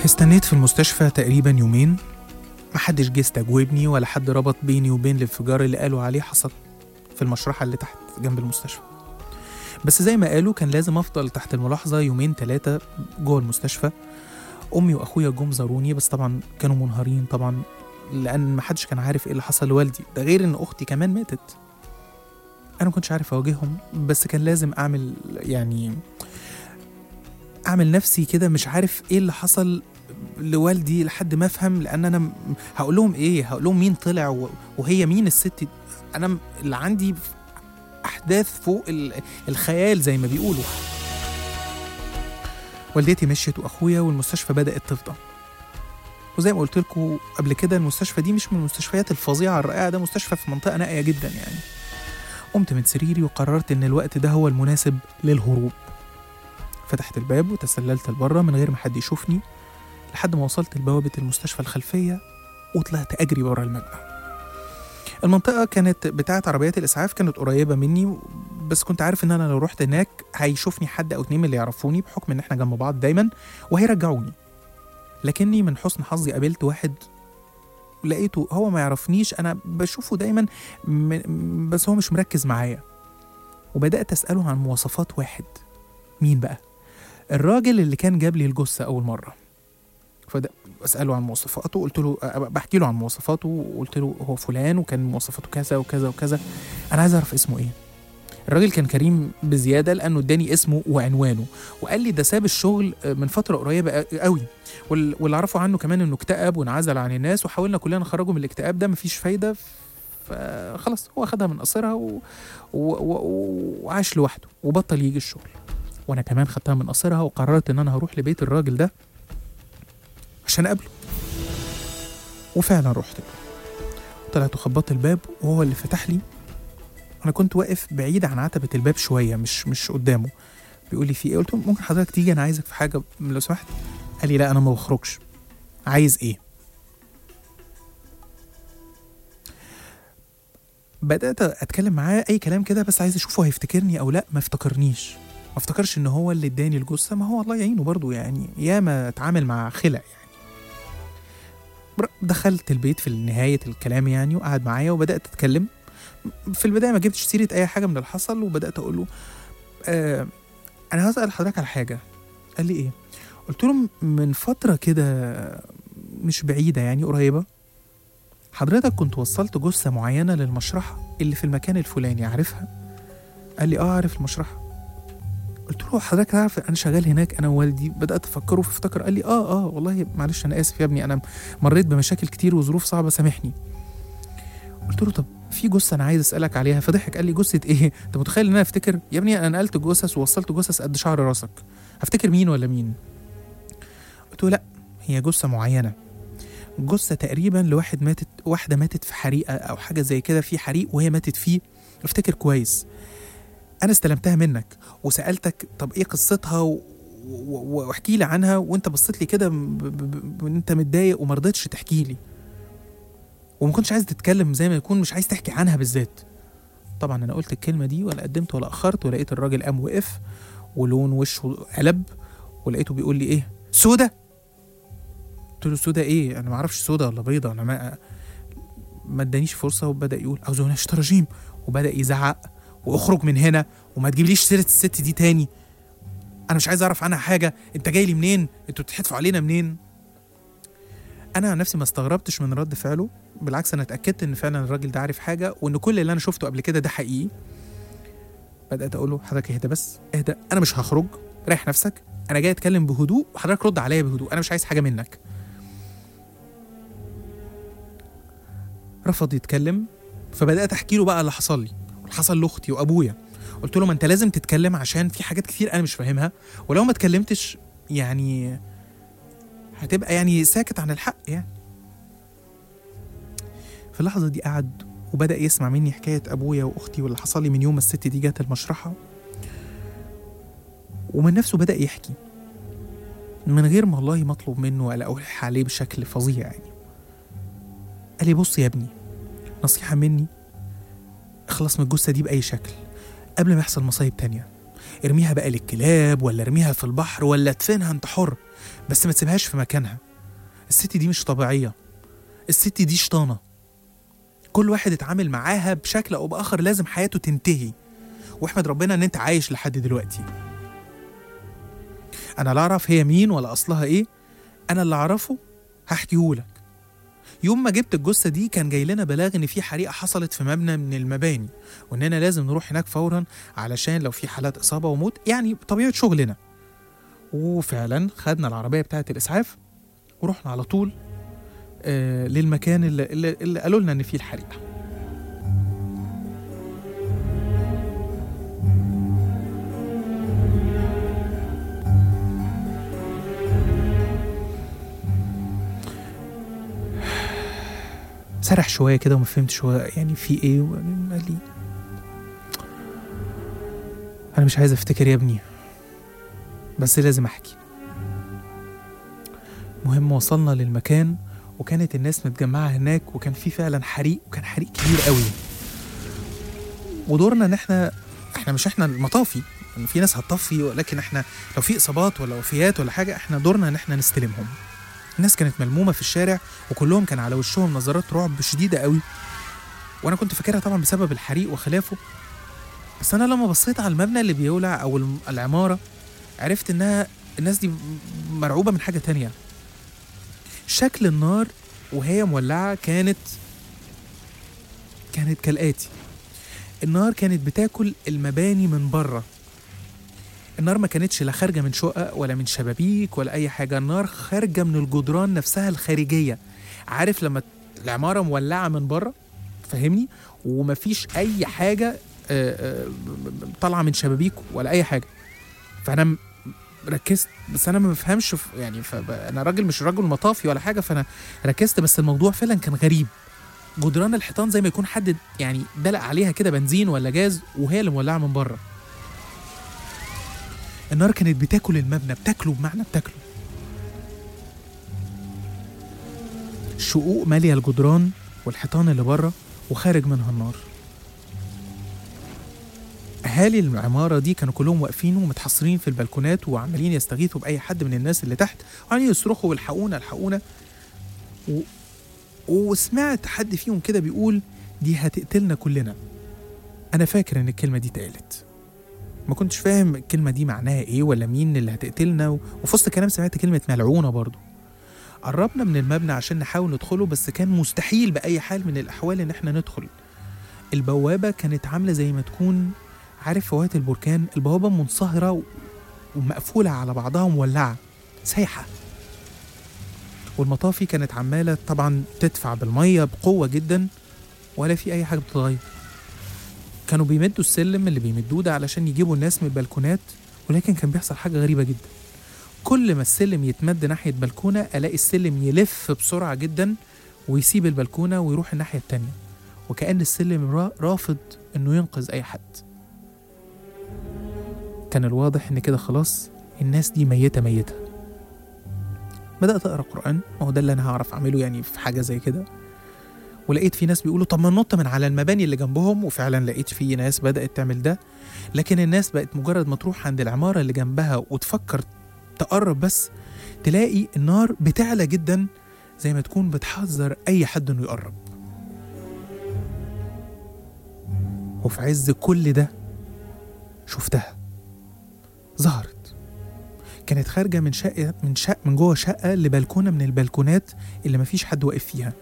استنيت في المستشفى تقريبا يومين محدش جه استجوبني ولا حد ربط بيني وبين الانفجار اللي قالوا عليه حصل في المشرحة اللي تحت جنب المستشفى بس زي ما قالوا كان لازم افضل تحت الملاحظة يومين ثلاثة جوه المستشفى امي واخويا جم زاروني بس طبعا كانوا منهارين طبعا لان محدش كان عارف ايه اللي حصل لوالدي ده غير ان اختي كمان ماتت انا ما كنتش عارف اواجههم بس كان لازم اعمل يعني اعمل نفسي كده مش عارف ايه اللي حصل لوالدي لحد ما افهم لان انا م- هقول لهم ايه هقول لهم مين طلع و- وهي مين الست دي؟ انا م- اللي عندي احداث فوق ال- الخيال زي ما بيقولوا والدتي مشيت واخويا والمستشفى بدات تفضى وزي ما قلت لكم قبل كده المستشفى دي مش من المستشفيات الفظيعه الرائعه ده مستشفى في منطقه نائيه جدا يعني قمت من سريري وقررت ان الوقت ده هو المناسب للهروب فتحت الباب وتسللت لبره من غير ما حد يشوفني لحد ما وصلت لبوابة المستشفى الخلفية وطلعت أجري ورا المبنى المنطقة كانت بتاعة عربيات الإسعاف كانت قريبة مني بس كنت عارف إن أنا لو رحت هناك هيشوفني حد أو اتنين من اللي يعرفوني بحكم إن إحنا جنب بعض دايما وهيرجعوني لكني من حسن حظي قابلت واحد لقيته هو ما يعرفنيش أنا بشوفه دايما م- بس هو مش مركز معايا وبدأت أسأله عن مواصفات واحد مين بقى؟ الراجل اللي كان جاب لي الجثة أول مرة فده اساله عن مواصفاته قلت له أه، بحكي له عن مواصفاته وقلت له هو فلان وكان مواصفاته كذا وكذا وكذا انا عايز اعرف اسمه ايه الراجل كان كريم بزياده لانه اداني اسمه وعنوانه وقال لي ده ساب الشغل من فتره قريبه ق- قوي وال- واللي اعرفه عنه كمان انه اكتئب وانعزل عن الناس وحاولنا كلنا نخرجه من الاكتئاب ده مفيش فايده فخلاص هو خدها من قصرها و... و... و... وعاش لوحده وبطل يجي الشغل وانا كمان خدتها من قصرها وقررت ان انا هروح لبيت الراجل ده عشان اقابله وفعلا رحت له طلعت وخبطت الباب وهو اللي فتح لي انا كنت واقف بعيد عن عتبه الباب شويه مش مش قدامه بيقول لي في ايه قلت له ممكن حضرتك تيجي انا عايزك في حاجه لو سمحت قال لي لا انا ما بخرجش عايز ايه بدات اتكلم معاه اي كلام كده بس عايز اشوفه هيفتكرني او لا ما افتكرنيش ما افتكرش ان هو اللي اداني الجثه ما هو الله يعينه برضه يعني ياما اتعامل مع خلق يعني بر- دخلت البيت في نهايه الكلام يعني وقعد معايا وبدات اتكلم في البدايه ما جبتش سيره اي حاجه من اللي حصل وبدات اقول له آه انا هسال حضرتك على حاجه قال لي ايه قلت له من فتره كده مش بعيده يعني قريبه حضرتك كنت وصلت جثه معينه للمشرحه اللي في المكان الفلاني عارفها قال لي اه عارف المشرحه قلت له حضرتك تعرف انا شغال هناك انا ووالدي بدات افكره فافتكر قال لي اه اه والله معلش انا اسف يا ابني انا مريت بمشاكل كتير وظروف صعبه سامحني قلت له طب في جثه انا عايز اسالك عليها فضحك قال لي جثه ايه انت متخيل ان انا افتكر يا ابني انا نقلت جثث ووصلت جثث قد شعر راسك هفتكر مين ولا مين قلت له لا هي جثه معينه جثه تقريبا لواحد ماتت واحده ماتت في حريقه او حاجه زي كده في حريق وهي ماتت فيه افتكر كويس انا استلمتها منك وسالتك طب ايه قصتها و... و- واحكي لي عنها وانت بصيت لي كده ب- ب- ب- انت متضايق وما رضيتش تحكي لي وما كنتش عايز تتكلم زي ما يكون مش عايز تحكي عنها بالذات طبعا انا قلت الكلمه دي ولا قدمت ولا اخرت ولقيت الراجل قام وقف ولون وشه قلب ولقيته بيقول لي ايه سودا قلت له سودا ايه انا ما اعرفش سودا ولا بيضه انا ما ما ادانيش فرصه وبدا يقول اعوذ بالله من الشيطان الرجيم وبدا يزعق واخرج من هنا وما تجيبليش سيره الست دي تاني انا مش عايز اعرف عنها حاجه انت جاي لي منين انتوا بتحدفوا علينا منين انا عن نفسي ما استغربتش من رد فعله بالعكس انا اتاكدت ان فعلا الراجل ده عارف حاجه وان كل اللي انا شفته قبل كده ده حقيقي بدات اقول له حضرتك اهدى بس اهدى انا مش هخرج ريح نفسك انا جاي اتكلم بهدوء وحضرتك رد عليا بهدوء انا مش عايز حاجه منك رفض يتكلم فبدات احكي له بقى اللي حصل لي واللي حصل لاختي وابويا قلت له ما انت لازم تتكلم عشان في حاجات كتير انا مش فاهمها ولو ما اتكلمتش يعني هتبقى يعني ساكت عن الحق يعني في اللحظه دي قعد وبدا يسمع مني حكايه ابويا واختي واللي حصل لي من يوم ما الست دي جت المشرحه ومن نفسه بدا يحكي من غير ما والله مطلوب منه ولا ألح عليه بشكل فظيع يعني قال لي بص يا ابني نصيحة مني اخلص من الجثة دي بأي شكل قبل ما يحصل مصايب تانية ارميها بقى للكلاب ولا ارميها في البحر ولا ادفنها انت حر بس ما تسيبهاش في مكانها الست دي مش طبيعيه الست دي شطانه كل واحد اتعامل معاها بشكل او باخر لازم حياته تنتهي واحمد ربنا ان انت عايش لحد دلوقتي انا لا اعرف هي مين ولا اصلها ايه انا اللي اعرفه هحكيهولك يوم ما جبت الجثه دي كان جاي لنا بلاغ ان في حريقه حصلت في مبنى من المباني واننا لازم نروح هناك فورا علشان لو في حالات اصابه وموت يعني طبيعه شغلنا وفعلا خدنا العربيه بتاعه الاسعاف ورحنا على طول آه للمكان اللي, اللي, اللي قالوا لنا ان فيه الحريقه سرح شويه كده وما فهمتش هو يعني في ايه وبعدين قال لي انا مش عايز افتكر يا ابني بس لازم احكي مهم وصلنا للمكان وكانت الناس متجمعه هناك وكان في فعلا حريق وكان حريق كبير قوي ودورنا ان احنا احنا مش احنا المطافي إن في ناس هتطفي ولكن احنا لو في اصابات ولا وفيات ولا حاجه احنا دورنا ان احنا نستلمهم الناس كانت ملمومه في الشارع وكلهم كان على وشهم نظرات رعب شديده قوي وانا كنت فاكرها طبعا بسبب الحريق وخلافه بس انا لما بصيت على المبنى اللي بيولع او الم- العماره عرفت انها الناس دي مرعوبه من حاجه تانية شكل النار وهي مولعه كانت كانت كالاتي النار كانت بتاكل المباني من بره النار ما كانتش لا خارجه من شقق ولا من شبابيك ولا اي حاجه النار خارجه من الجدران نفسها الخارجيه عارف لما العماره مولعه من بره فاهمني ومفيش اي حاجه آه، آه، طالعه من شبابيك ولا اي حاجه فانا م- ركزت بس انا ما بفهمش في- يعني فب- انا راجل مش راجل مطافي ولا حاجه فانا ركزت بس الموضوع فعلا كان غريب جدران الحيطان زي ما يكون حد يعني دلق عليها كده بنزين ولا جاز وهي اللي مولعه من بره النار كانت بتاكل المبنى بتاكله بمعنى بتاكله الشقوق مالية الجدران والحيطان اللي بره وخارج منها النار أهالي العمارة دي كانوا كلهم واقفين ومتحصرين في البلكونات وعمالين يستغيثوا بأي حد من الناس اللي تحت وعمالين يصرخوا والحقونا الحقونا و... وسمعت حد فيهم كده بيقول دي هتقتلنا كلنا أنا فاكر إن الكلمة دي اتقالت ما كنتش فاهم الكلمة دي معناها ايه ولا مين اللي هتقتلنا و- وفي وسط الكلام سمعت كلمة ملعونة برضو قربنا من المبنى عشان نحاول ندخله بس كان مستحيل بأي حال من الأحوال إن احنا ندخل البوابة كانت عاملة زي ما تكون عارف فوات البركان البوابة منصهرة و- ومقفولة على بعضها ومولعة سايحة والمطافي كانت عمالة طبعا تدفع بالمية بقوة جدا ولا في أي حاجة بتتغير كانوا بيمدوا السلم اللي بيمدوه ده علشان يجيبوا الناس من البلكونات ولكن كان بيحصل حاجة غريبة جدا كل ما السلم يتمد ناحية بلكونة ألاقي السلم يلف بسرعة جدا ويسيب البلكونة ويروح الناحية التانية وكأن السلم را- رافض إنه ينقذ أي حد كان الواضح إن كده خلاص الناس دي ميتة ميتة بدأت أقرأ قرآن وهو ده اللي أنا هعرف أعمله يعني في حاجة زي كده ولقيت في ناس بيقولوا طب ما ننط من على المباني اللي جنبهم وفعلا لقيت في ناس بدأت تعمل ده لكن الناس بقت مجرد ما تروح عند العمارة اللي جنبها وتفكر تقرب بس تلاقي النار بتعلى جدا زي ما تكون بتحذر أي حد إنه يقرب وفي عز كل ده شفتها ظهرت كانت خارجة من شقة من شق من جوه شقة لبلكونة من البلكونات اللي مفيش حد واقف فيها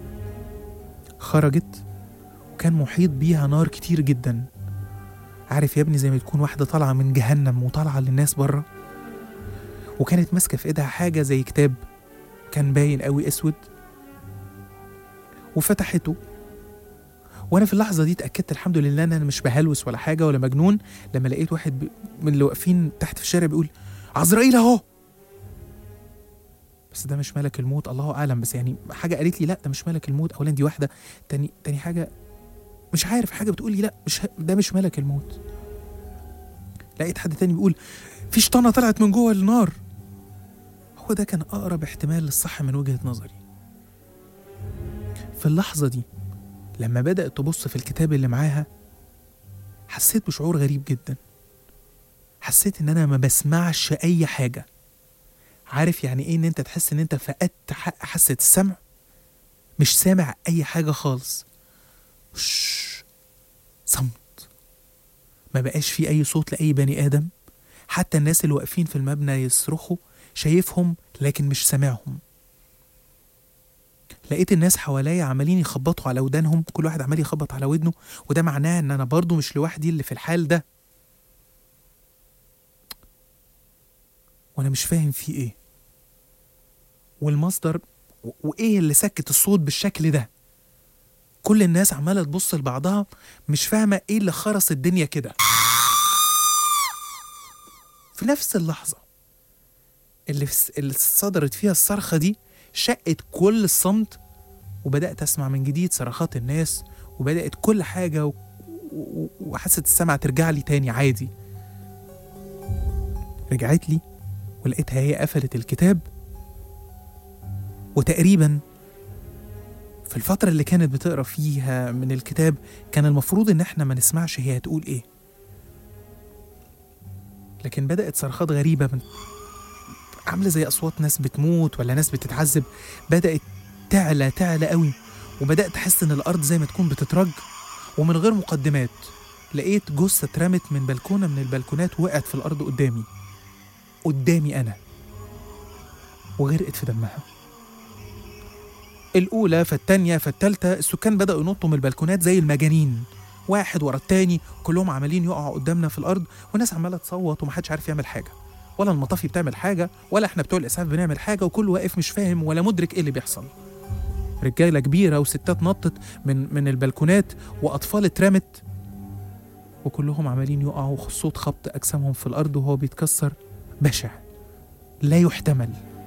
خرجت وكان محيط بيها نار كتير جدا عارف يا ابني زي ما تكون واحدة طالعة من جهنم وطالعة للناس بره وكانت ماسكة في ايدها حاجة زي كتاب كان باين قوي اسود وفتحته وانا في اللحظة دي اتأكدت الحمد لله ان انا مش بهلوس ولا حاجة ولا مجنون لما لقيت واحد ب... من اللي واقفين تحت في الشارع بيقول عزرائيل اهو بس ده مش ملك الموت الله اعلم بس يعني حاجه قالت لي لا ده مش ملك الموت اولا دي واحده تاني تاني حاجه مش عارف حاجه بتقول لي لا مش ده مش ملك الموت لقيت حد تاني بيقول في شيطانه طلعت من جوه النار هو ده كان اقرب احتمال للصح من وجهه نظري في اللحظه دي لما بدات تبص في الكتاب اللي معاها حسيت بشعور غريب جدا حسيت ان انا ما بسمعش اي حاجه عارف يعني ايه ان انت تحس ان انت فقدت حق حاسه السمع مش سامع اي حاجه خالص شش. صمت ما بقاش في اي صوت لاي بني ادم حتى الناس اللي واقفين في المبنى يصرخوا شايفهم لكن مش سامعهم لقيت الناس حواليا عمالين يخبطوا على ودانهم كل واحد عمال يخبط على ودنه وده معناه ان انا برضو مش لوحدي اللي في الحال ده وانا مش فاهم فيه ايه والمصدر و- وايه اللي سكت الصوت بالشكل ده كل الناس عماله تبص لبعضها مش فاهمه ايه اللي خرس الدنيا كده في نفس اللحظه اللي في اللي صدرت فيها الصرخه دي شقت كل الصمت وبدات اسمع من جديد صرخات الناس وبدات كل حاجه و... و... وحاسه السمع ترجع لي تاني عادي رجعت لي ولقيتها هي قفلت الكتاب وتقريبا في الفترة اللي كانت بتقرا فيها من الكتاب كان المفروض ان احنا ما نسمعش هي هتقول ايه لكن بدأت صرخات غريبة من عاملة زي أصوات ناس بتموت ولا ناس بتتعذب بدأت تعلى تعلى قوي وبدأت أحس إن الأرض زي ما تكون بتترج ومن غير مقدمات لقيت جثة اترمت من بلكونة من البلكونات وقعت في الأرض قدامي قدامي أنا وغرقت في دمها الأولى فالتانية فالتالتة السكان بدأوا ينطوا من البلكونات زي المجانين واحد ورا التاني كلهم عمالين يقعوا قدامنا في الأرض والناس عمالة تصوت ومحدش عارف يعمل حاجة ولا المطافي بتعمل حاجة ولا احنا بتوع الإسعاف بنعمل حاجة وكل واقف مش فاهم ولا مدرك ايه اللي بيحصل رجالة كبيرة وستات نطت من من البلكونات وأطفال اترمت وكلهم عمالين يقعوا صوت خبط أجسامهم في الأرض وهو بيتكسر بشع لا يحتمل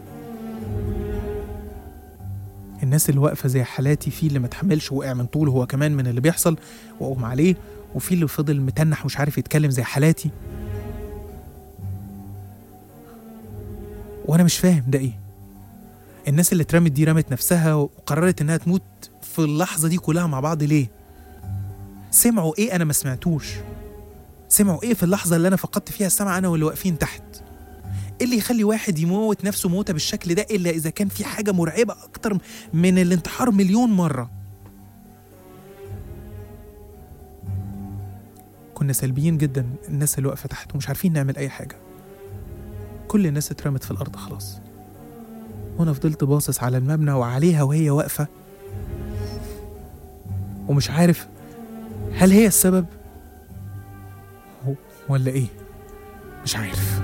الناس اللي واقفة زي حالاتي في اللي ما تحملش وقع من طوله هو كمان من اللي بيحصل وأغمى عليه وفي اللي فضل متنح ومش عارف يتكلم زي حالاتي وأنا مش فاهم ده إيه الناس اللي اترمت دي رمت نفسها وقررت إنها تموت في اللحظة دي كلها مع بعض ليه؟ سمعوا إيه أنا ما سمعتوش؟ سمعوا إيه في اللحظة اللي أنا فقدت فيها السمع أنا واللي واقفين تحت؟ ايه اللي يخلي واحد يموت نفسه موته بالشكل ده الا اذا كان في حاجه مرعبه اكتر من الانتحار مليون مره كنا سلبيين جدا الناس اللي واقفه تحت ومش عارفين نعمل اي حاجه كل الناس اترمت في الارض خلاص وانا فضلت باصص على المبنى وعليها وهي واقفه ومش عارف هل هي السبب ولا ايه مش عارف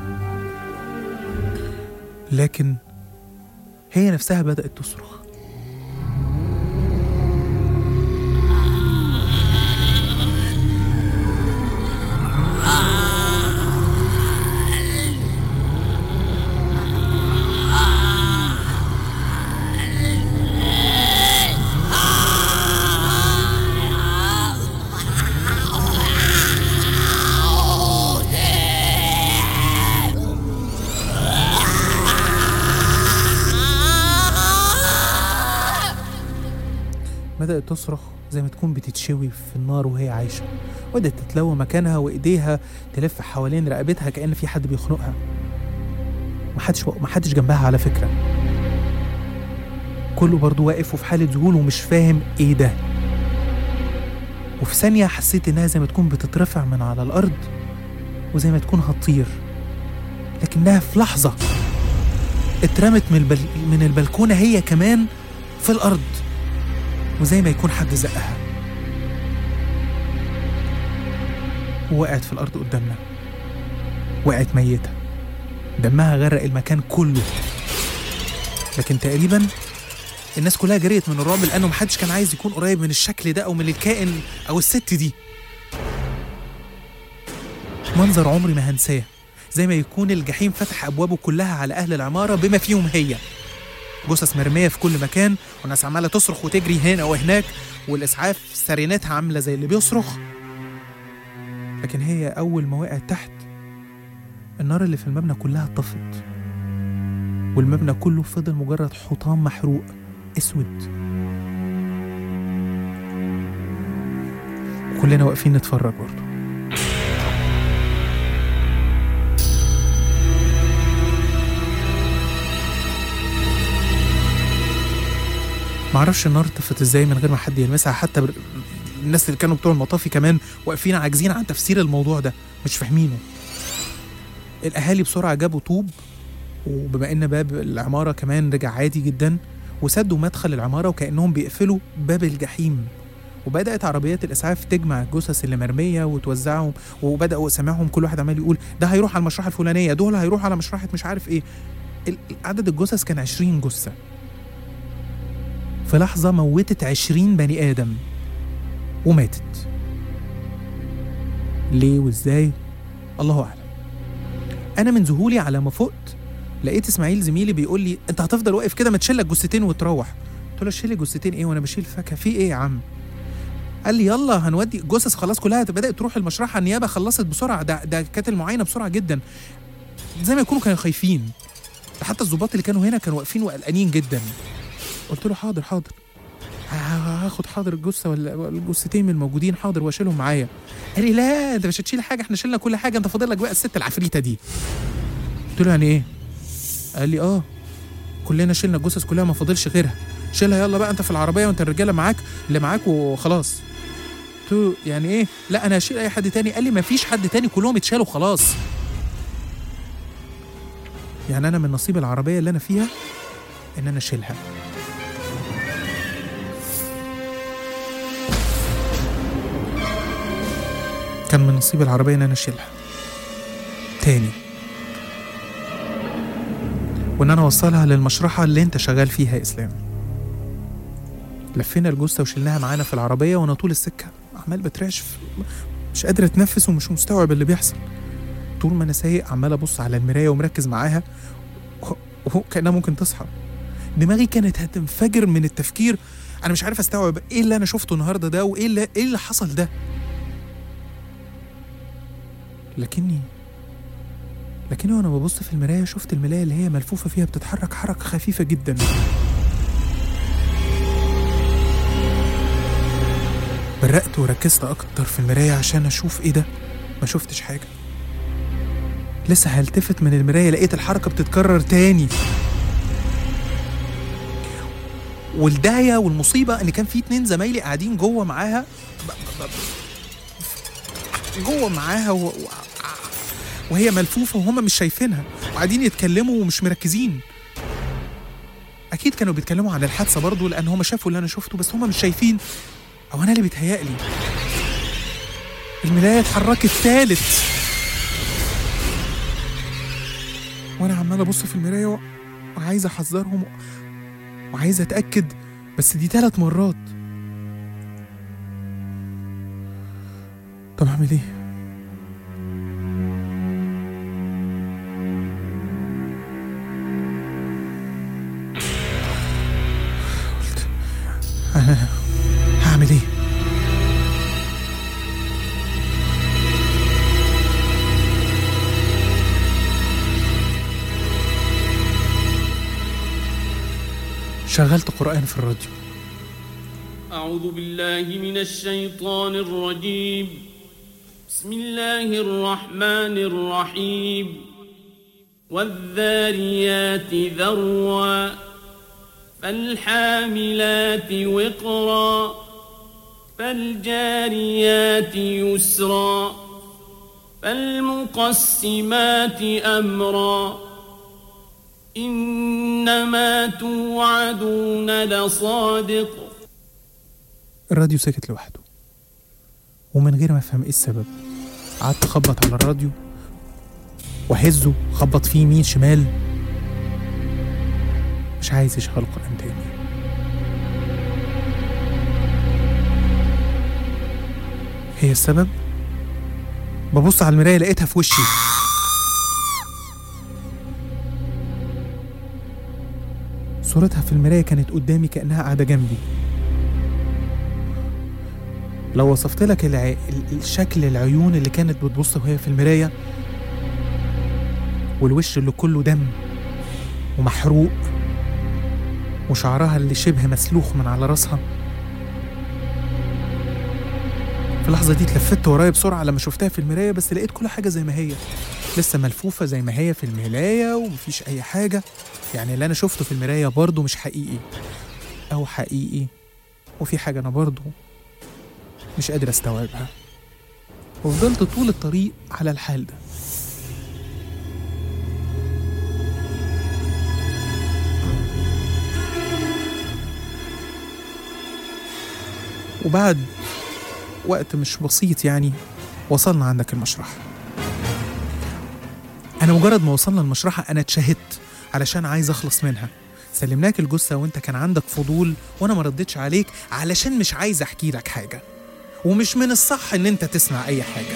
لكن هي نفسها بدأت تصرخ بدأت تصرخ زي ما تكون بتتشوي في النار وهي عايشة وبدأت تتلوى مكانها وإيديها تلف حوالين رقبتها كأن في حد بيخنقها محدش محدش جنبها على فكرة كله برضو واقف وفي حالة ذهول ومش فاهم إيه ده وفي ثانية حسيت إنها زي ما تكون بتترفع من على الأرض وزي ما تكون هتطير لكنها في لحظة اترمت من, البل... من البلكونة هي كمان في الأرض وزي ما يكون حد زقها ووقعت في الأرض قدامنا وقعت ميتة دمها غرق المكان كله لكن تقريبا الناس كلها جريت من الرعب لأنه محدش كان عايز يكون قريب من الشكل ده أو من الكائن أو الست دي منظر عمري ما هنساه زي ما يكون الجحيم فتح أبوابه كلها على أهل العمارة بما فيهم هي جثث مرميه في كل مكان والناس عماله تصرخ وتجري هنا وهناك والاسعاف سرينتها عامله زي اللي بيصرخ لكن هي اول ما وقعت تحت النار اللي في المبنى كلها اتطفت والمبنى كله فضل مجرد حطام محروق اسود كلنا واقفين نتفرج برضه معرفش النار طفت ازاي من غير ما حد يلمسها حتى بر... الناس اللي كانوا بتوع المطافي كمان واقفين عاجزين عن تفسير الموضوع ده مش فاهمينه الاهالي بسرعه جابوا طوب وبما ان باب العماره كمان رجع عادي جدا وسدوا مدخل العماره وكانهم بيقفلوا باب الجحيم وبدات عربيات الاسعاف تجمع الجثث اللي مرميه وتوزعهم وبداوا سامعهم كل واحد عمال يقول ده هيروح على المشرحه الفلانيه دول هيروحوا على مشرحه مش عارف ايه ال- عدد الجثث كان 20 جثه في لحظه موتت 20 بني ادم وماتت ليه وازاي الله اعلم انا من ذهولي على ما فقت لقيت اسماعيل زميلي بيقول لي انت هتفضل واقف كده ما تشيلك جثتين وتروح قلت له شيل جثتين ايه وانا بشيل فاكهه في ايه يا عم قال لي يلا هنودي الجثث خلاص كلها بدات تروح المشرحه النيابه خلصت بسرعه ده ده كانت المعاينه بسرعه جدا زي ما يكونوا كانوا خايفين ده حتى الظباط اللي كانوا هنا كانوا واقفين وقلقانين جدا قلت له حاضر حاضر ه- هاخد حاضر الجثه ولا ولا الجثتين من الموجودين حاضر واشيلهم معايا قال لي لا انت مش هتشيل حاجه احنا شلنا كل حاجه انت فاضل لك بقى الست العفريته دي قلت له يعني ايه قال لي اه كلنا شلنا الجثث كلها ما فاضلش غيرها شيلها يلا بقى انت في العربيه وانت الرجاله معاك اللي معاك وخلاص قلت له يعني ايه لا انا هشيل اي حد تاني قال لي ما فيش حد تاني كلهم اتشالوا خلاص يعني انا من نصيب العربيه اللي انا فيها ان انا اشيلها كان من نصيب العربيه ان انا اشيلها تاني وان انا اوصلها للمشرحه اللي انت شغال فيها يا اسلام لفينا الجثه وشلناها معانا في العربيه وانا طول السكه عمال بترعش في- مش قادر اتنفس ومش مستوعب اللي بيحصل طول ما انا سايق عمال ابص على المرايه ومركز معاها و- وكانها ممكن تصحى دماغي كانت هتنفجر من التفكير انا مش عارف استوعب ايه اللي انا شفته النهارده ده وايه اللي ايه اللي حصل ده لكني لكني وانا ببص في المرايه شفت الملايه اللي هي ملفوفه فيها بتتحرك حركه خفيفه جدا برقت وركزت اكتر في المرايه عشان اشوف ايه ده ما شفتش حاجه لسه هلتفت من المرايه لقيت الحركه بتتكرر تاني والداية والمصيبة إن كان في اتنين زمايلي قاعدين جوه معاها ب- ب- ب- جوه معاها و... و... وهي ملفوفة وهم مش شايفينها وقاعدين يتكلموا ومش مركزين أكيد كانوا بيتكلموا عن الحادثة برضو لأن هم شافوا اللي أنا شفته بس هم مش شايفين أو أنا اللي بيتهيألي الملاية اتحركت تالت وأنا عمال أبص في المراية و- وعايز أحذرهم وعايز أتأكد بس دي تلات مرات طب أعمل إيه؟ قلت أنا هعمل إيه؟ شغلت قرآن في الراديو أعوذ بالله من الشيطان الرجيم بسم الله الرحمن الرحيم والذاريات ذروا فالحاملات وقرا فالجاريات يسرا فالمقسمات أمرا إنما توعدون لصادق الراديو سكت لوحده ومن غير ما افهم ايه السبب قعدت اخبط على الراديو واهزه خبط فيه يمين شمال مش عايز يشغل قرآن تاني هي السبب ببص على المراية لقيتها في وشي صورتها في المراية كانت قدامي كأنها قاعدة جنبي لو وصفت لك الع... ال- الشكل العيون اللي كانت بتبص وهي في المراية والوش اللي كله دم ومحروق وشعرها اللي شبه مسلوخ من على راسها في اللحظة دي اتلفت ورايا بسرعة لما شفتها في المراية بس لقيت كل حاجة زي ما هي لسه ملفوفة زي ما هي في المراية ومفيش أي حاجة يعني اللي أنا شفته في المراية برضه مش حقيقي أو حقيقي وفي حاجة أنا برضو مش قادر أستوعبها وفضلت طول الطريق على الحال ده وبعد وقت مش بسيط يعني وصلنا عندك المشرحة أنا مجرد ما وصلنا المشرحة أنا اتشهدت علشان عايز أخلص منها سلمناك الجثة وأنت كان عندك فضول وأنا ما ردتش عليك علشان مش عايز أحكي لك حاجة ومش من الصح إن أنت تسمع أي حاجة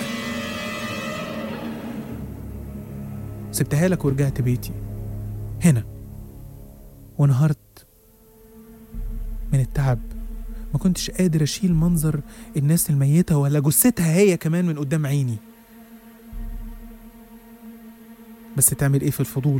سبتها لك ورجعت بيتي هنا وانهارت من التعب ما كنتش قادر أشيل منظر الناس الميتة ولا جثتها هي كمان من قدام عيني بس تعمل ايه في الفضول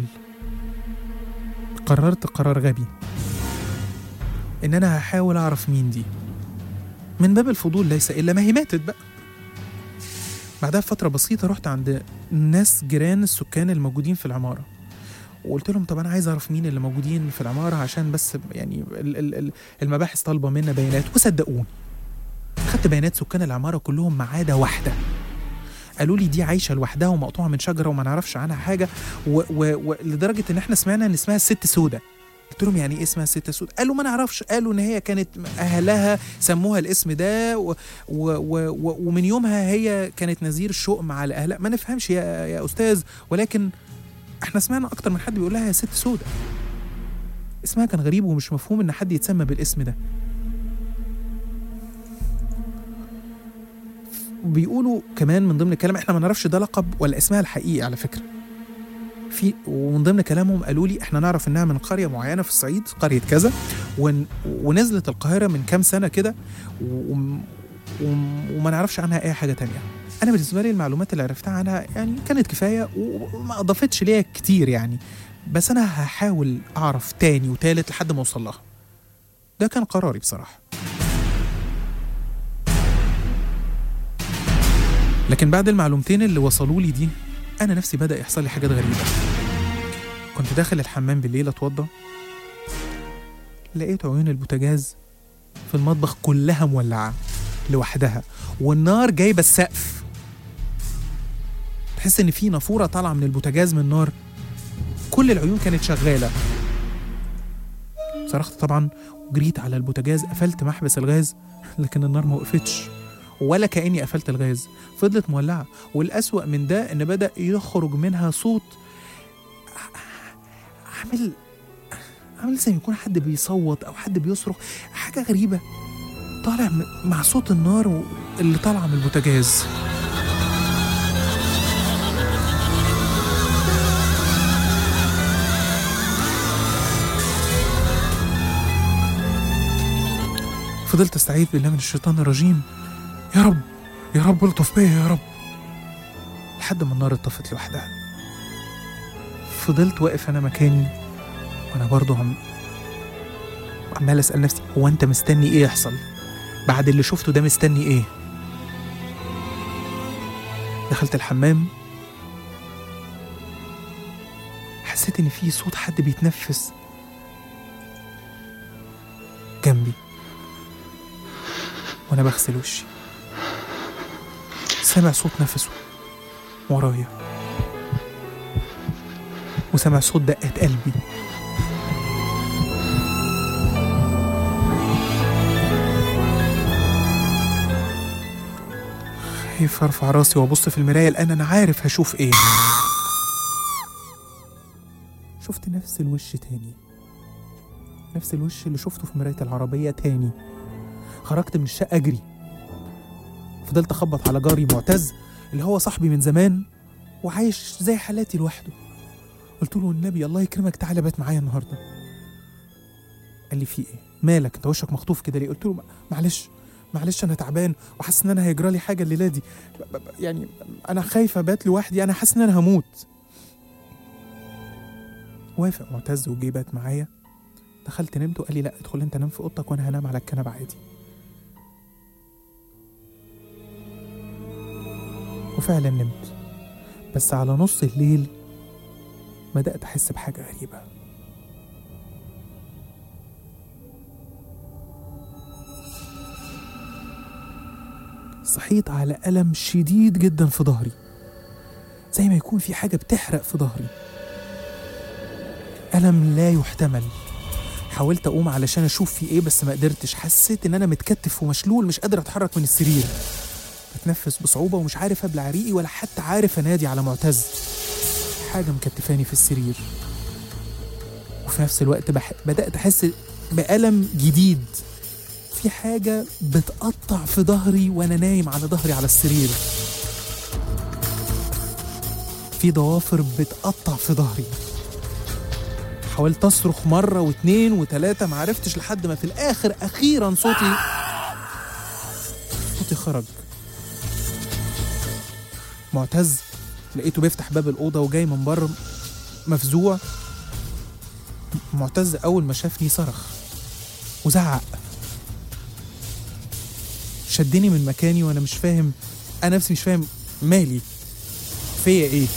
قررت قرار غبي ان انا هحاول اعرف مين دي من باب الفضول ليس الا ما هي ماتت بقى بعدها بفترة بسيطة رحت عند ناس جيران السكان الموجودين في العمارة وقلت لهم طب انا عايز اعرف مين اللي موجودين في العمارة عشان بس يعني ال- ال- ال- المباحث طالبة منا بيانات وصدقوني خدت بيانات سكان العمارة كلهم ما عدا واحدة قالوا لي دي عايشه لوحدها ومقطوعه من شجره وما نعرفش عنها حاجه و- و- ولدرجه ان احنا سمعنا ان اسمها الست سودة قلت لهم يعني ايه اسمها الست سودة قالوا ما نعرفش قالوا ان هي كانت اهلها سموها الاسم ده و و و و ومن يومها هي كانت نذير الشؤم على اهلها ما نفهمش يا, يا استاذ ولكن احنا سمعنا اكتر من حد بيقول لها يا ست سودة اسمها كان غريب ومش مفهوم ان حد يتسمى بالاسم ده بيقولوا كمان من ضمن الكلام احنا ما نعرفش ده لقب ولا اسمها الحقيقي على فكره في ومن ضمن كلامهم قالوا لي احنا نعرف انها من قريه معينه في الصعيد قريه كذا ون ونزلت القاهره من كام سنه كده وم- وم- وما نعرفش عنها اي حاجه تانية انا بالنسبه لي المعلومات اللي عرفتها عنها يعني كانت كفايه وما اضافتش ليا كتير يعني بس انا هحاول اعرف تاني وتالت لحد ما اوصل لها ده كان قراري بصراحه لكن بعد المعلومتين اللي وصلوا لي دي انا نفسي بدا يحصل لي حاجات غريبه كنت داخل الحمام بالليل اتوضى لقيت عيون البوتاجاز في المطبخ كلها مولعه لوحدها والنار جايبه السقف تحس ان في نافوره طالعه من البوتاجاز من النار كل العيون كانت شغاله صرخت طبعا وجريت على البوتاجاز قفلت محبس الغاز لكن النار ما وقفتش ولا كاني قفلت الغاز فضلت مولعه والاسوا من ده ان بدا يخرج منها صوت عامل عامل زي ما يكون حد بيصوت او حد بيصرخ حاجه غريبه طالع م- مع صوت النار و- اللي طالعه من البوتاجاز فضلت استعيذ بالله من الشيطان الرجيم يا رب يا رب الطف بيا يا رب لحد ما النار اتطفت لوحدها فضلت واقف انا مكاني وانا برضو عم عمال اسال نفسي هو انت مستني ايه يحصل بعد اللي شفته ده مستني ايه دخلت الحمام حسيت ان في صوت حد بيتنفس جنبي وانا بغسل وشي سامع صوت نفسه ورايا وسامع صوت دقات قلبي خايف ارفع راسي وابص في المرايه لان انا عارف هشوف ايه شفت نفس الوش تاني نفس الوش اللي شفته في مرايه العربيه تاني خرجت من الشقه اجري فضلت اخبط على جاري معتز اللي هو صاحبي من زمان وعايش زي حالاتي لوحده قلت له النبي الله يكرمك تعالى بات معايا النهارده قال لي في ايه مالك انت وشك مخطوف كده ليه قلت له "ما- معلش معلش انا تعبان وحاسس ان انا هيجرى لي حاجه الليله دي ب- ب- يعني انا خايف ابات لوحدي انا حاسس ان انا هموت وافق معتز وجي بات معايا دخلت نمت وقال لي لا ادخل انت نام في اوضتك وانا هنام على الكنبه عادي وفعلا نمت بس على نص الليل بدأت أحس بحاجة غريبة صحيت على ألم شديد جدا في ظهري زي ما يكون في حاجة بتحرق في ظهري ألم لا يحتمل حاولت أقوم علشان أشوف في إيه بس ما قدرتش حسيت إن أنا متكتف ومشلول مش قادر أتحرك من السرير بتنفس بصعوبة ومش عارف أبلع ريقي ولا حتى عارف أنادي على معتز حاجة مكتفاني في السرير وفي نفس الوقت بح... بدأت أحس بألم جديد في حاجة بتقطع في ظهري وأنا نايم على ظهري على السرير في ضوافر بتقطع في ظهري حاولت أصرخ مرة واتنين وتلاتة معرفتش لحد ما في الآخر أخيرا صوتي صوتي خرج معتز لقيته بيفتح باب الأوضة وجاي من بره مفزوع معتز أول ما شافني صرخ وزعق شدني من مكاني وأنا مش فاهم أنا نفسي مش فاهم مالي فيا إيه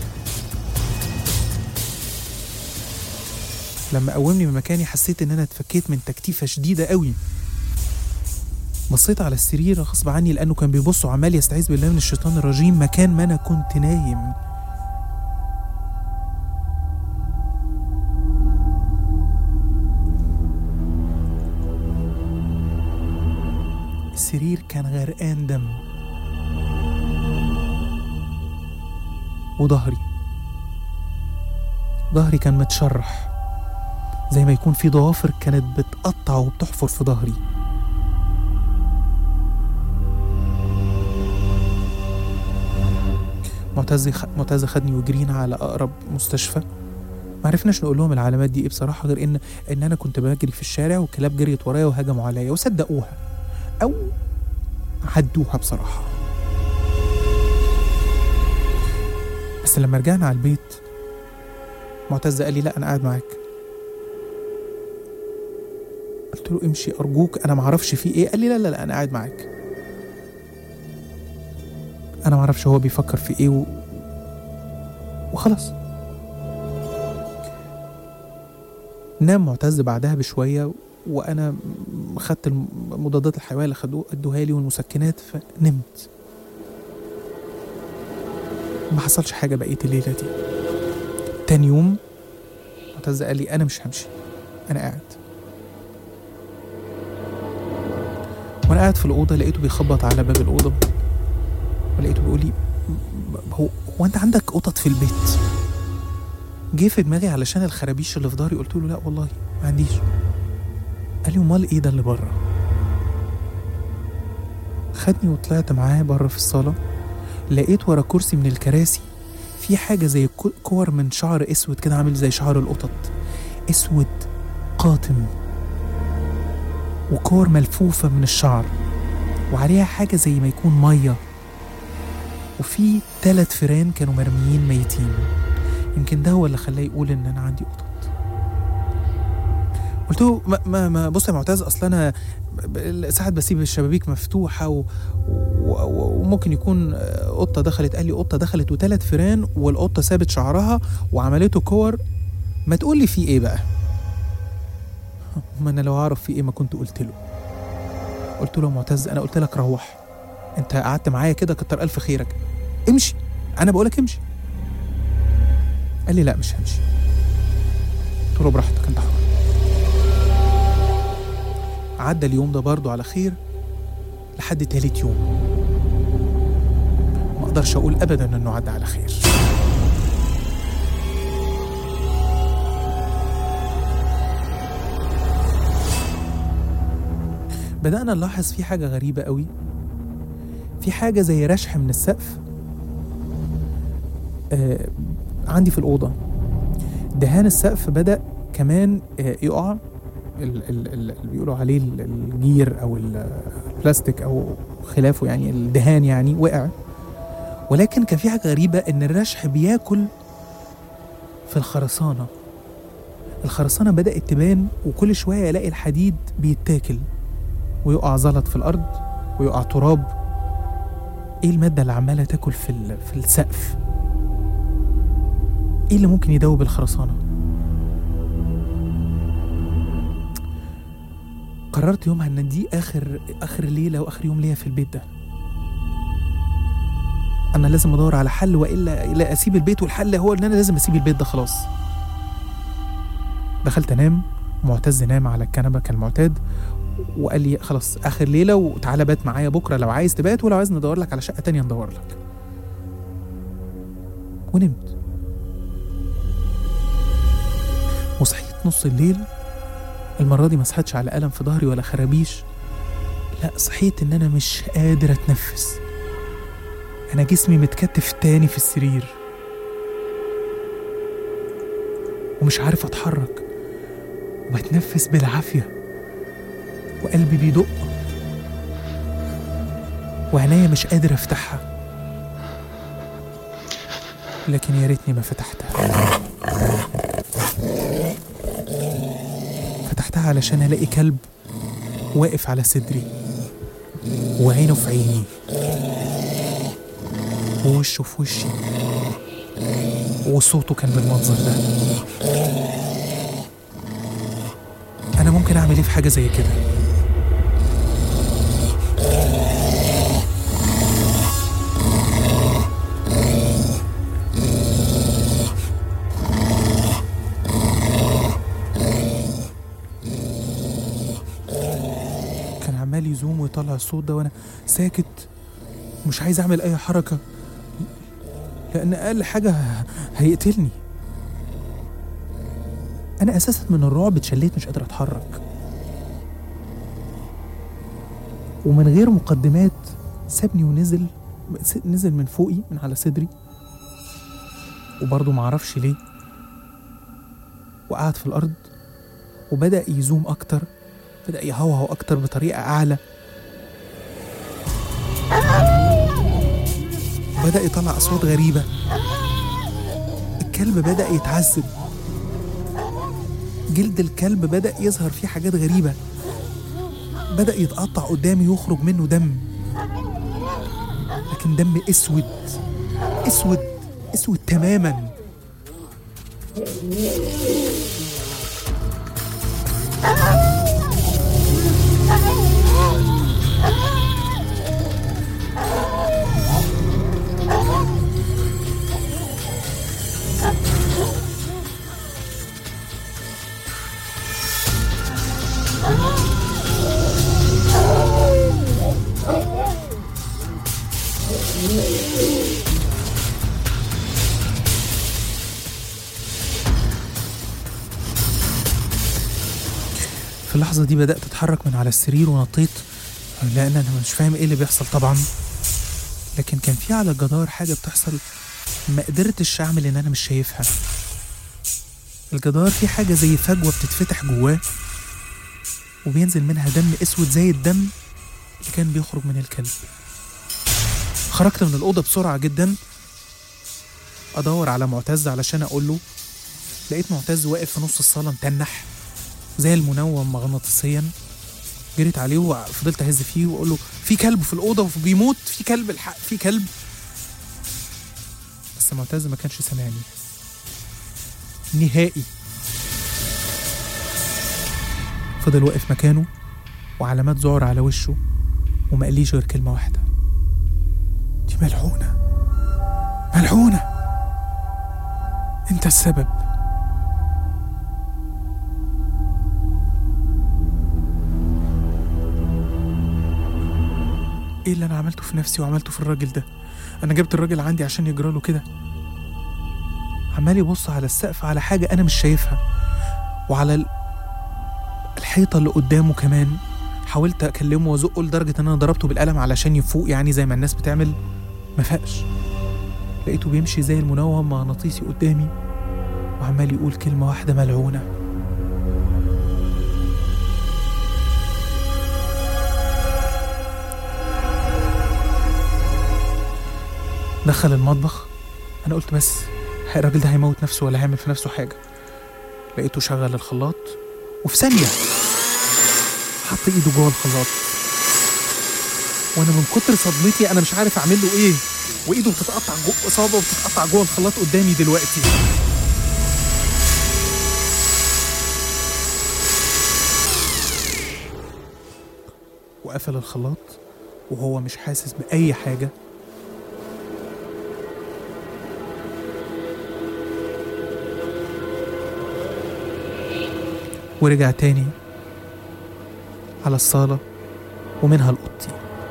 لما قومني من مكاني حسيت إن أنا اتفكيت من تكتيفة شديدة قوي بصيت على السرير غصب عني لأنه كان بيبص وعمال يستعيذ بالله من الشيطان الرجيم مكان ما أنا كنت نايم السرير كان غرقان دم وظهري ظهري كان متشرح زي ما يكون في ضوافر كانت بتقطع وبتحفر في ظهري معتز خ... معتز خدني وجرينا على اقرب مستشفى ما عرفناش نقول لهم العلامات دي ايه بصراحه غير ان ان انا كنت بجري في الشارع والكلاب جريت ورايا وهجموا عليا وصدقوها او عدوها بصراحه بس لما رجعنا على البيت معتز قال لي لا انا قاعد معاك قلت له امشي ارجوك انا ما اعرفش في ايه قال لي لا لا لا انا قاعد معاك انا ما اعرفش هو بيفكر في ايه و... وخلاص نام معتز بعدها بشويه وانا م- خدت الم- مضادات الحيويه اللي خدوه ادوها لي والمسكنات فنمت ما حصلش حاجه بقيه الليله دي تاني يوم معتز قال لي انا مش همشي انا قاعد وانا قاعد في الاوضه لقيته بيخبط على باب الاوضه ولقيته بيقول لي هو هو انت عندك قطط في البيت جه في دماغي علشان الخرابيش اللي في ظهري قلت له لا والله ما عنديش قال لي امال ايه ده اللي بره خدني وطلعت معاه بره في الصاله لقيت ورا كرسي من الكراسي في حاجه زي كو- كور من شعر اسود كده عامل زي شعر القطط اسود قاتم وكور ملفوفه من الشعر وعليها حاجه زي ما يكون ميه وفي ثلاث فيران كانوا مرميين ميتين يمكن ده هو اللي خلاه يقول ان انا عندي قطط قلت له ما, ما, ما بص يا معتز اصل انا ب- ب- ساعات بسيب الشبابيك مفتوحه و... و... و- وممكن يكون آه، قطه دخلت قال لي قطه دخلت وثلاث فيران والقطه سابت شعرها وعملته كور ما تقول لي في ايه بقى ما انا لو اعرف في ايه ما كنت قلت له قلت له يا معتز انا قلت لك روح انت قعدت معايا كده كتر الف خيرك امشي انا بقولك امشي قال لي لا مش همشي قلت له براحتك انت حر عدى اليوم ده برضه على خير لحد تالت يوم ما اقدرش اقول ابدا انه عدى على خير بدأنا نلاحظ في حاجة غريبة قوي في حاجة زي رشح من السقف آه عندي في الأوضة دهان السقف بدأ كمان آه يقع ال- ال- ال- اللي بيقولوا عليه ال- الجير أو ال- البلاستيك أو خلافه يعني الدهان يعني وقع ولكن كان في حاجة غريبة إن الرشح بياكل في الخرسانة الخرسانة بدأت تبان وكل شوية ألاقي الحديد بيتاكل ويقع زلط في الأرض ويقع تراب ايه المادة اللي عمالة تاكل في ال- في السقف؟ ايه اللي ممكن يدوب الخرسانة؟ قررت يومها ان دي اخر اخر ليلة واخر يوم ليا في البيت ده انا لازم ادور على حل والا لا اسيب البيت والحل هو ان انا لازم اسيب البيت ده خلاص دخلت انام معتز نام على الكنبه كالمعتاد وقال لي خلاص اخر ليله وتعالى بات معايا بكره لو عايز تبات ولو عايز ندور لك على شقه تانية ندور لك ونمت وصحيت نص الليل المرة دي ما صحيتش على ألم في ظهري ولا خرابيش لا صحيت إن أنا مش قادر أتنفس أنا جسمي متكتف تاني في السرير ومش عارف أتحرك وبتنفس بالعافية وقلبي بيدق وعينيا مش قادر أفتحها لكن يا ريتني ما فتحتها فتحتها علشان الاقي كلب واقف على صدري وعينه في عيني ووشه في وشي وصوته كان بالمنظر ده انا ممكن اعمل ايه في حاجه زي كده كان عمال يزوم ويطلع الصوت ده وانا ساكت مش عايز اعمل اي حركه لان اقل حاجه ه- هيقتلني انا اساسا من الرعب اتشليت مش قادر اتحرك ومن غير مقدمات سابني ونزل س- نزل من فوقي من على صدري وبرضه معرفش ليه وقعد في الارض وبدا يزوم اكتر بدأ يهوهو أكتر بطريقة أعلى بدأ يطلع أصوات غريبة الكلب بدأ يتعذب جلد الكلب بدأ يظهر فيه حاجات غريبة بدأ يتقطع قدامي ويخرج منه دم لكن دم اسود اسود اسود تماما في اللحظة دي بدأت أتحرك من على السرير ونطيت لأن أنا مش فاهم إيه اللي بيحصل طبعا لكن كان في على الجدار حاجة بتحصل ما قدرتش أعمل إن أنا مش شايفها الجدار فيه حاجة زي فجوة بتتفتح جواه وبينزل منها دم أسود زي الدم اللي كان بيخرج من الكلب خرجت من الأوضة بسرعة جدا أدور على معتز علشان أقول له لقيت معتز واقف في نص الصالة متنح زي المنوم مغناطيسيا جريت عليه وفضلت اهز فيه واقول له في كلب في الاوضه وبيموت في كلب الحق في كلب بس معتز ما كانش سامعني نهائي فضل واقف مكانه وعلامات ذعر على وشه وما قاليش غير كلمه واحده دي ملعونه ملعونه انت السبب ايه اللي انا عملته في نفسي وعملته في الراجل ده انا جبت الراجل عندي عشان يجرى له كده عمال يبص على السقف على حاجه انا مش شايفها وعلى ال- الحيطه اللي قدامه كمان حاولت اكلمه وازقه لدرجه ان انا ضربته بالقلم علشان يفوق يعني زي ما الناس بتعمل ما فاقش لقيته بيمشي زي المنوم مغناطيسي قدامي وعمال يقول كلمه واحده ملعونه دخل المطبخ انا قلت بس الراجل ده هيموت نفسه ولا هيعمل في نفسه حاجه لقيته شغل الخلاط وفي ثانيه حط ايده جوه الخلاط وانا من كتر صدمتي انا مش عارف اعمل له ايه وايده بتتقطع جو اصابه بتتقطع جوه الخلاط قدامي دلوقتي وقفل الخلاط وهو مش حاسس بأي حاجة ورجع تاني على الصالة ومنها الأوضتي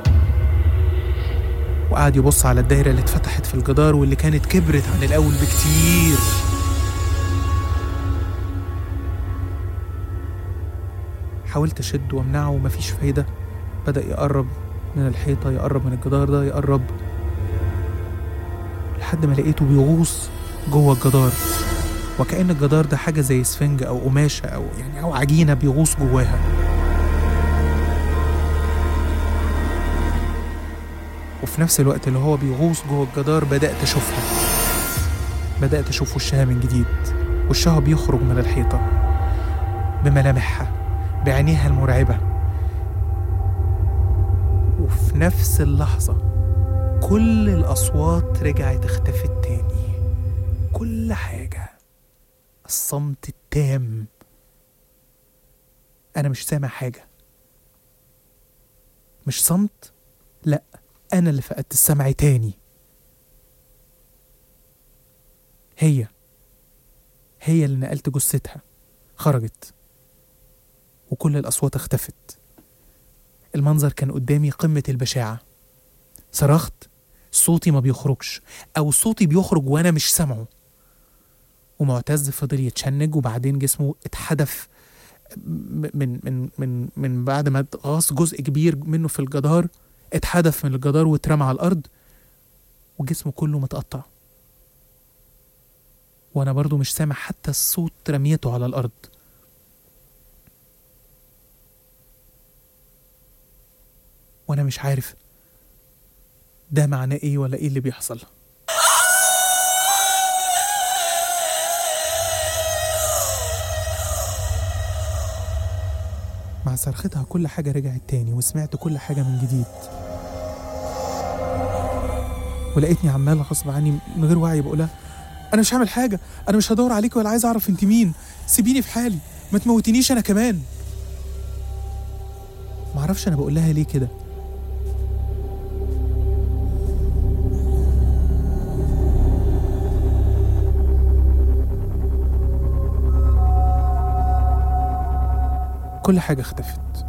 وقعد يبص على الدايرة اللي اتفتحت في الجدار واللي كانت كبرت عن الأول بكتير حاولت أشد وأمنعه ومفيش فايدة بدأ يقرب من الحيطة يقرب من الجدار ده يقرب لحد ما لقيته بيغوص جوه الجدار وكأن الجدار ده حاجة زي سفنج أو قماشة أو يعني أو عجينة بيغوص جواها وفي نفس الوقت اللي هو بيغوص جوه الجدار بدأت أشوفها بدأت أشوف وشها من جديد وشها بيخرج من الحيطة بملامحها بعينيها المرعبة وفي نفس اللحظة كل الأصوات رجعت اختفت تاني كل حاجة الصمت التام أنا مش سامع حاجة مش صمت لأ أنا اللي فقدت السمع تاني هي هي اللي نقلت جثتها خرجت وكل الأصوات اختفت المنظر كان قدامي قمة البشاعة صرخت صوتي ما بيخرجش أو صوتي بيخرج وأنا مش سامعه ومعتز فضل يتشنج وبعدين جسمه اتحدف من من من من بعد ما غاص جزء كبير منه في الجدار اتحدف من الجدار واترمى على الأرض وجسمه كله متقطع وأنا برضو مش سامع حتى الصوت رميته على الأرض وأنا مش عارف ده معناه إيه ولا إيه اللي بيحصل مع صرختها كل حاجة رجعت تاني وسمعت كل حاجة من جديد ولقيتني عمال غصب عني من غير وعي بقولها أنا مش هعمل حاجة أنا مش هدور عليك ولا عايز أعرف أنت مين سيبيني في حالي ما تموتنيش أنا كمان معرفش أنا بقول لها ليه كده كل حاجة اختفت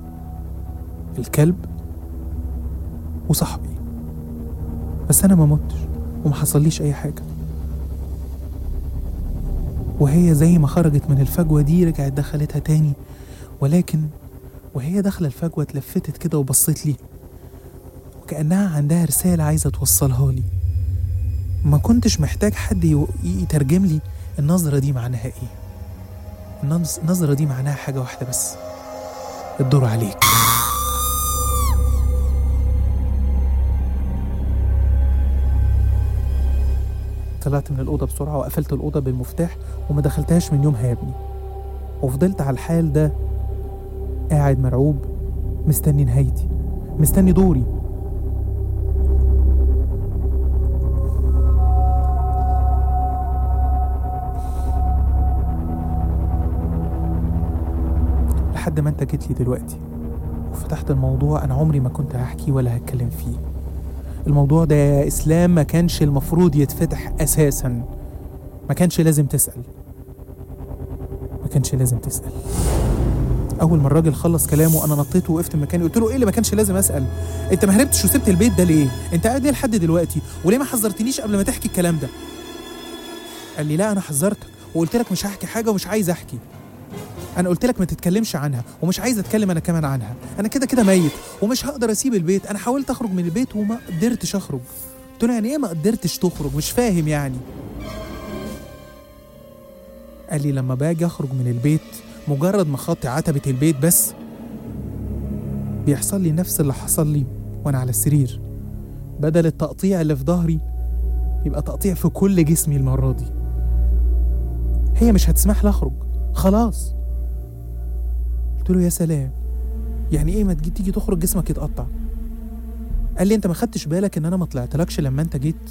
الكلب وصاحبي بس أنا ما متش وما حصليش أي حاجة وهي زي ما خرجت من الفجوة دي رجعت دخلتها تاني ولكن وهي داخلة الفجوة اتلفتت كده وبصت لي وكأنها عندها رسالة عايزة توصلها لي ما كنتش محتاج حد يو- يترجم لي النظرة دي معناها ايه النظ- النظرة دي معناها حاجة واحدة بس الدور عليك طلعت من الأوضة بسرعة وقفلت الأوضة بالمفتاح وما دخلتهاش من يومها يا ابني وفضلت على الحال ده قاعد مرعوب مستني نهايتي مستني دوري لحد ما انت جيت لي دلوقتي وفتحت الموضوع انا عمري ما كنت هحكي ولا هتكلم فيه الموضوع ده يا اسلام ما كانش المفروض يتفتح اساسا ما كانش لازم تسال ما كانش لازم تسال اول ما الراجل خلص كلامه انا نطيت ووقفت مكاني قلت له ايه اللي ما كانش لازم اسال انت ما هربتش وسبت البيت ده ليه انت قاعد ليه لحد دلوقتي وليه ما حذرتنيش قبل ما تحكي الكلام ده قال لي لا انا حذرتك وقلت لك مش هحكي حاجه ومش عايز احكي انا قلت لك ما تتكلمش عنها ومش عايز اتكلم انا كمان عنها انا كده كده ميت ومش هقدر اسيب البيت انا حاولت اخرج من البيت وما قدرتش اخرج قلت له يعني ايه ما قدرتش تخرج مش فاهم يعني قال لي لما باجي اخرج من البيت مجرد ما خطي عتبة البيت بس بيحصل لي نفس اللي حصل لي وانا على السرير بدل التقطيع اللي في ظهري يبقى تقطيع في كل جسمي المرة دي هي مش هتسمح لي اخرج خلاص قلت له يا سلام يعني ايه ما تجي تيجي تخرج جسمك يتقطع قال لي انت ما خدتش بالك ان انا ما طلعتلكش لما انت جيت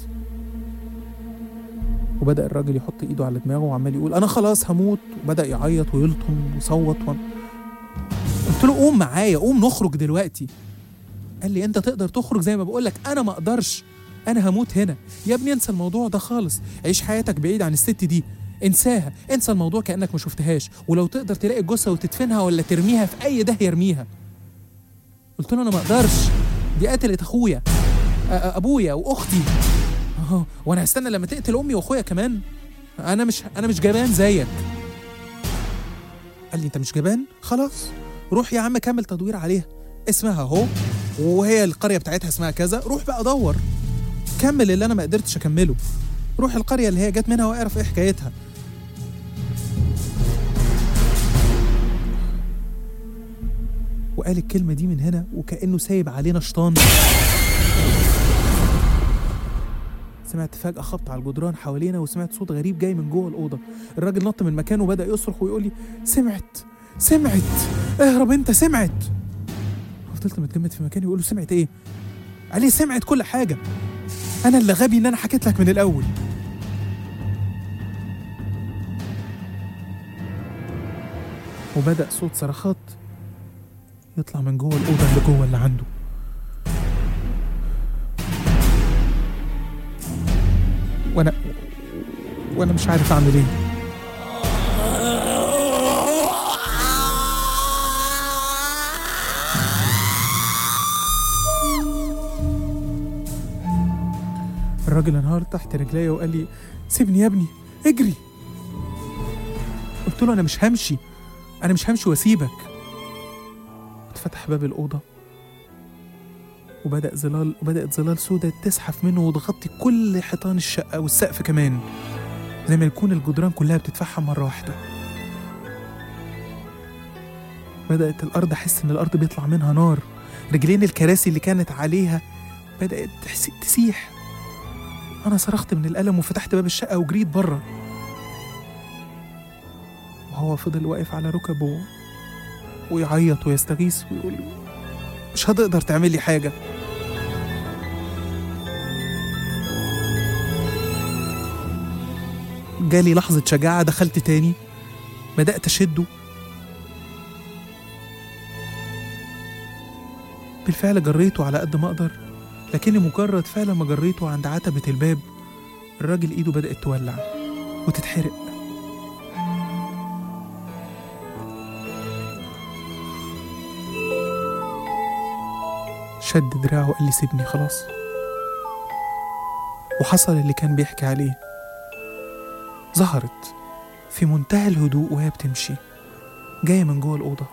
وبدا الراجل يحط ايده على دماغه وعمال يقول انا خلاص هموت وبدا يعيط ويلطم ويصوت و... قلت له قوم معايا قوم نخرج دلوقتي قال لي انت تقدر تخرج زي ما بقول لك انا ما اقدرش انا هموت هنا يا ابني انسى الموضوع ده خالص عيش حياتك بعيد عن الست دي انساها انسى الموضوع كانك ما شفتهاش ولو تقدر تلاقي الجثه وتدفنها ولا ترميها في اي داهيه ارميها قلت له انا ما اقدرش دي قتلت اخويا أ- أ- ابويا واختي أهو، وانا هستنى لما تقتل امي واخويا كمان انا مش انا مش جبان زيك قال لي انت مش جبان خلاص روح يا عم كمل تدوير عليها اسمها اهو وهي القريه بتاعتها اسمها كذا روح بقى دور كمل اللي انا ما قدرتش اكمله روح القريه اللي هي جت منها واعرف ايه حكايتها وقال الكلمه دي من هنا وكانه سايب علينا شيطان سمعت فجأة خبط على الجدران حوالينا وسمعت صوت غريب جاي من جوه الأوضة الراجل نط من مكانه وبدأ يصرخ ويقول لي سمعت سمعت اهرب انت سمعت فضلت متجمد في مكاني ويقول له سمعت ايه قال لي سمعت كل حاجة أنا اللي غبي إن أنا حكيت لك من الأول وبدأ صوت صرخات يطلع من جوه الأوضة اللي جوه اللي عنده وأنا وأنا مش عارف أعمل إيه الراجل انهار تحت رجليا وقال لي سيبني يا ابني اجري قلت له انا مش همشي انا مش همشي واسيبك اتفتح باب الاوضه وبدا ظلال وبدات ظلال سودة تزحف منه وتغطي كل حيطان الشقه والسقف كمان زي ما يكون الجدران كلها بتتفحم مره واحده بدات الارض احس ان الارض بيطلع منها نار رجلين الكراسي اللي كانت عليها بدات تحس- تسيح أنا صرخت من الألم وفتحت باب الشقة وجريت بره وهو فضل واقف على ركبه ويعيط ويستغيث ويقول لي مش هتقدر تعمل لي حاجة جالي لحظة شجاعة دخلت تاني بدأت أشده بالفعل جريته على قد ما أقدر لكني مجرد فعلا ما جريته عند عتبة الباب الراجل ايده بدأت تولع وتتحرق شد دراعه وقال لي سيبني خلاص وحصل اللي كان بيحكي عليه ظهرت في منتهى الهدوء وهي بتمشي جاية من جوه الأوضة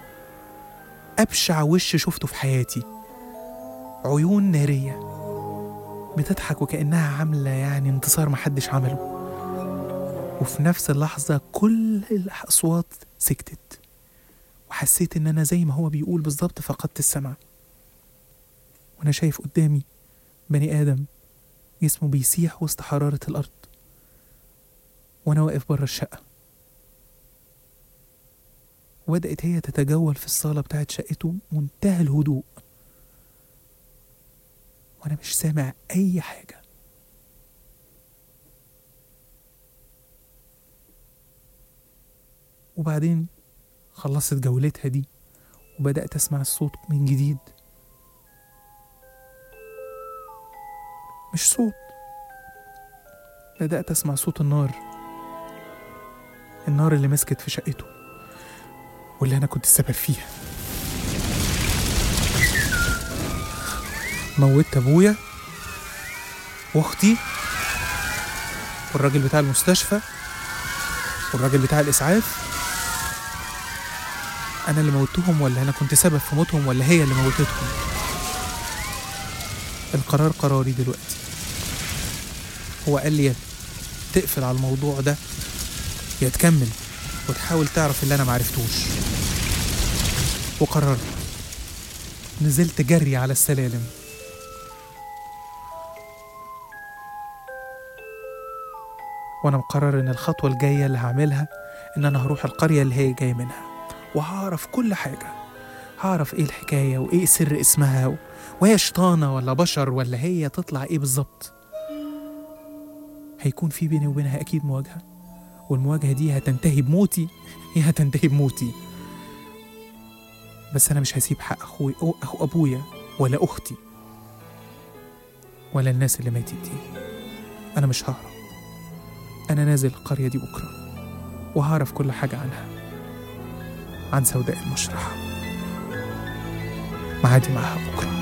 أبشع وش شفته في حياتي عيون نارية بتضحك وكأنها عاملة يعني انتصار محدش عمله وفي نفس اللحظة كل الأصوات سكتت وحسيت إن أنا زي ما هو بيقول بالظبط فقدت السمع وأنا شايف قدامي بني آدم جسمه بيسيح وسط حرارة الأرض وأنا واقف بره الشقة وبدأت هي تتجول في الصالة بتاعت شقته منتهى الهدوء وانا مش سامع اي حاجه وبعدين خلصت جولتها دي وبدات اسمع الصوت من جديد مش صوت بدات اسمع صوت النار النار اللي مسكت في شقته واللي انا كنت السبب فيها موتت ابويا واختي والراجل بتاع المستشفى والراجل بتاع الاسعاف انا اللي موتهم ولا انا كنت سبب في موتهم ولا هي اللي موتتهم القرار قراري دلوقتي هو قال لي يا تقفل على الموضوع ده يا تكمل وتحاول تعرف اللي انا معرفتوش وقررت نزلت جري على السلالم وانا مقرر ان الخطوه الجايه اللي هعملها ان انا هروح القريه اللي هي جايه منها وهعرف كل حاجه هعرف ايه الحكايه وايه سر اسمها و... وهي شيطانه ولا بشر ولا هي تطلع ايه بالظبط هيكون في بيني وبينها اكيد مواجهه والمواجهه دي هتنتهي بموتي هي هتنتهي بموتي بس انا مش هسيب حق اخوي أو اخو ابويا ولا اختي ولا الناس اللي ماتت دي انا مش ههرب أنا نازل القرية دي بكرة وهعرف كل حاجة عنها عن سوداء المشرحة معادي معاها بكرة